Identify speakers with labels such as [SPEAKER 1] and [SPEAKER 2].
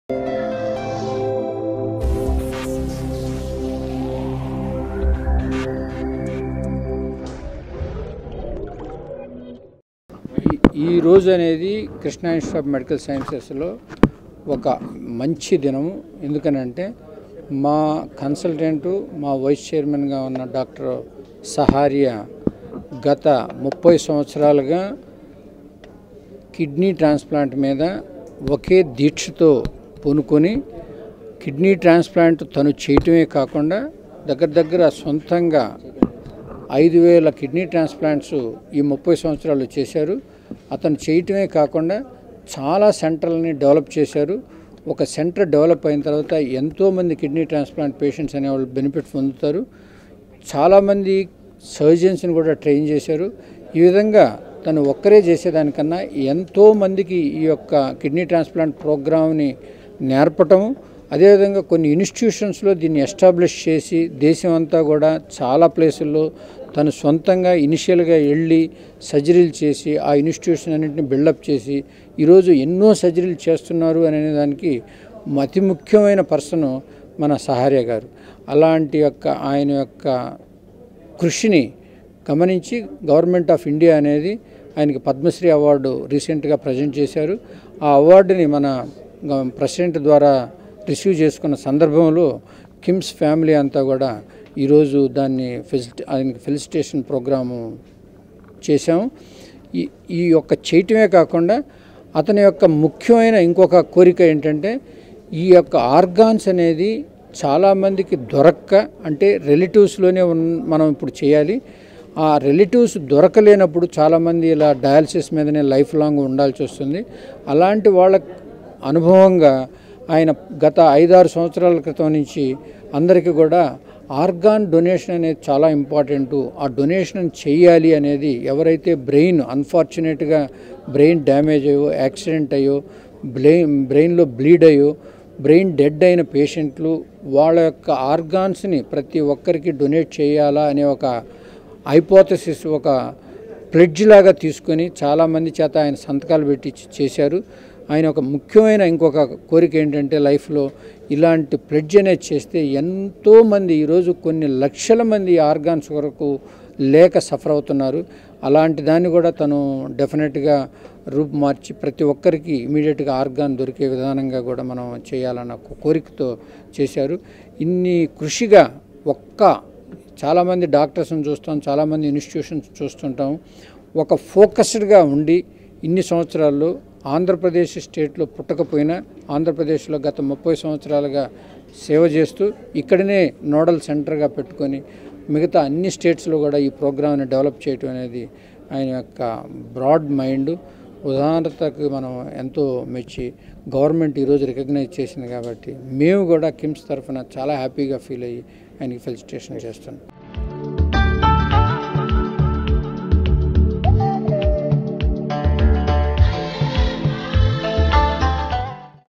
[SPEAKER 1] ఈ- ఈ రోజు అనేది కృష్ణా ఇన్స్టిట్యూట్ ఆఫ్ మెడికల్ సైన్సెస్లో ఒక మంచి దినము ఎందుకనంటే మా కన్సల్టెంటు మా వైస్ చైర్మన్గా ఉన్న డాక్టర్ సహారియా గత ముప్పై సంవత్సరాలుగా కిడ్నీ ట్రాన్స్ప్లాంట్ మీద ఒకే దీక్షతో పూనుకొని కిడ్నీ ట్రాన్స్ప్లాంట్ తను చేయటమే కాకుండా దగ్గర దగ్గర సొంతంగా ఐదు వేల కిడ్నీ ట్రాన్స్ప్లాంట్స్ ఈ ముప్పై సంవత్సరాలు చేశారు అతను చేయటమే కాకుండా చాలా సెంటర్లని డెవలప్ చేశారు ఒక సెంటర్ డెవలప్ అయిన తర్వాత ఎంతోమంది కిడ్నీ ట్రాన్స్ప్లాంట్ పేషెంట్స్ అనేవాళ్ళు బెనిఫిట్ పొందుతారు చాలామంది సర్జన్స్ని కూడా ట్రైన్ చేశారు ఈ విధంగా తను ఒక్కరే చేసేదానికన్నా ఎంతో మందికి ఈ యొక్క కిడ్నీ ట్రాన్స్ప్లాంట్ ప్రోగ్రామ్ని నేర్పటము అదేవిధంగా కొన్ని ఇన్స్టిట్యూషన్స్లో దీన్ని ఎస్టాబ్లిష్ చేసి దేశం అంతా కూడా చాలా ప్లేసుల్లో తను సొంతంగా ఇనిషియల్గా వెళ్ళి సర్జరీలు చేసి ఆ ఇన్స్టిట్యూషన్ అన్నింటిని బిల్డప్ చేసి ఈరోజు ఎన్నో సర్జరీలు చేస్తున్నారు అనే దానికి అతి ముఖ్యమైన పర్సన్ మన సహార్య గారు అలాంటి యొక్క ఆయన యొక్క కృషిని గమనించి గవర్నమెంట్ ఆఫ్ ఇండియా అనేది ఆయనకి పద్మశ్రీ అవార్డు రీసెంట్గా ప్రజెంట్ చేశారు ఆ అవార్డుని మన గ- ప్రెసిడెంట్ ద్వారా రిసీవ్ చేసుకున్న సందర్భంలో కిమ్స్ ఫ్యామిలీ అంతా కూడా ఈరోజు దాన్ని ఫెసిలి ఆయనకి ఫెలిసిటేషన్ ప్రోగ్రాము చేశాము ఈ ఈ యొక్క చేయటమే కాకుండా అతని యొక్క ముఖ్యమైన ఇంకొక కోరిక ఏంటంటే ఈ యొక్క ఆర్గాన్స్ అనేది చాలామందికి దొరక్క అంటే రిలేటివ్స్లోనే ఉన్ మనం ఇప్పుడు చేయాలి ఆ రిలేటివ్స్ దొరకలేనప్పుడు చాలామంది ఇలా డయాలసిస్ మీదనే లైఫ్ లాంగ్ ఉండాల్సి వస్తుంది అలాంటి వాళ్ళ అనుభవంగా ఆయన గత ఐదారు సంవత్సరాల క్రితం నుంచి అందరికీ కూడా ఆర్గాన్ డొనేషన్ అనేది చాలా ఇంపార్టెంట్ ఆ డొనేషన్ చేయాలి అనేది ఎవరైతే బ్రెయిన్ అన్ఫార్చునేట్గా బ్రెయిన్ డ్యామేజ్ అయ్యో యాక్సిడెంట్ అయ్యో బ్రెయిన్ బ్రెయిన్లో బ్లీడ్ అయ్యో బ్రెయిన్ డెడ్ అయిన పేషెంట్లు వాళ్ళ యొక్క ఆర్గాన్స్ని ప్రతి ఒక్కరికి డొనేట్ చేయాలా అనే ఒక హైపోథసిస్ ఒక ప్లెడ్జ్ లాగా తీసుకొని చాలామంది చేత ఆయన సంతకాలు పెట్టి చేశారు ఆయన ఒక ముఖ్యమైన ఇంకొక కోరిక ఏంటంటే లైఫ్లో ఇలాంటి ప్లెడ్జ్ అనేది చేస్తే ఎంతోమంది ఈరోజు కొన్ని లక్షల మంది ఆర్గాన్స్ కొరకు లేక సఫర్ అవుతున్నారు అలాంటి దాన్ని కూడా తను డెఫినెట్గా రూపు మార్చి ప్రతి ఒక్కరికి ఇమీడియట్గా ఆర్గాన్ దొరికే విధానంగా కూడా మనం చేయాలన్న ఒక కోరికతో చేశారు ఇన్ని కృషిగా ఒక్క చాలామంది డాక్టర్స్ని చూస్తాం చాలామంది ఇన్స్టిట్యూషన్స్ చూస్తుంటాం ఒక ఫోకస్డ్గా ఉండి ఇన్ని సంవత్సరాల్లో ఆంధ్రప్రదేశ్ స్టేట్లో పుట్టకపోయినా ఆంధ్రప్రదేశ్లో గత ముప్పై సంవత్సరాలుగా సేవ చేస్తూ ఇక్కడనే నోడల్ సెంటర్గా పెట్టుకొని మిగతా అన్ని స్టేట్స్లో కూడా ఈ ప్రోగ్రామ్ని డెవలప్ చేయటం అనేది ఆయన యొక్క బ్రాడ్ మైండ్ ఉదాహరణకు మనం ఎంతో మెచ్చి గవర్నమెంట్ ఈరోజు రికగ్నైజ్ చేసింది కాబట్టి మేము కూడా కిమ్స్ తరఫున చాలా హ్యాపీగా ఫీల్ అయ్యి ఆయనకి ఫెలిసిటేషన్ చేస్తున్నాం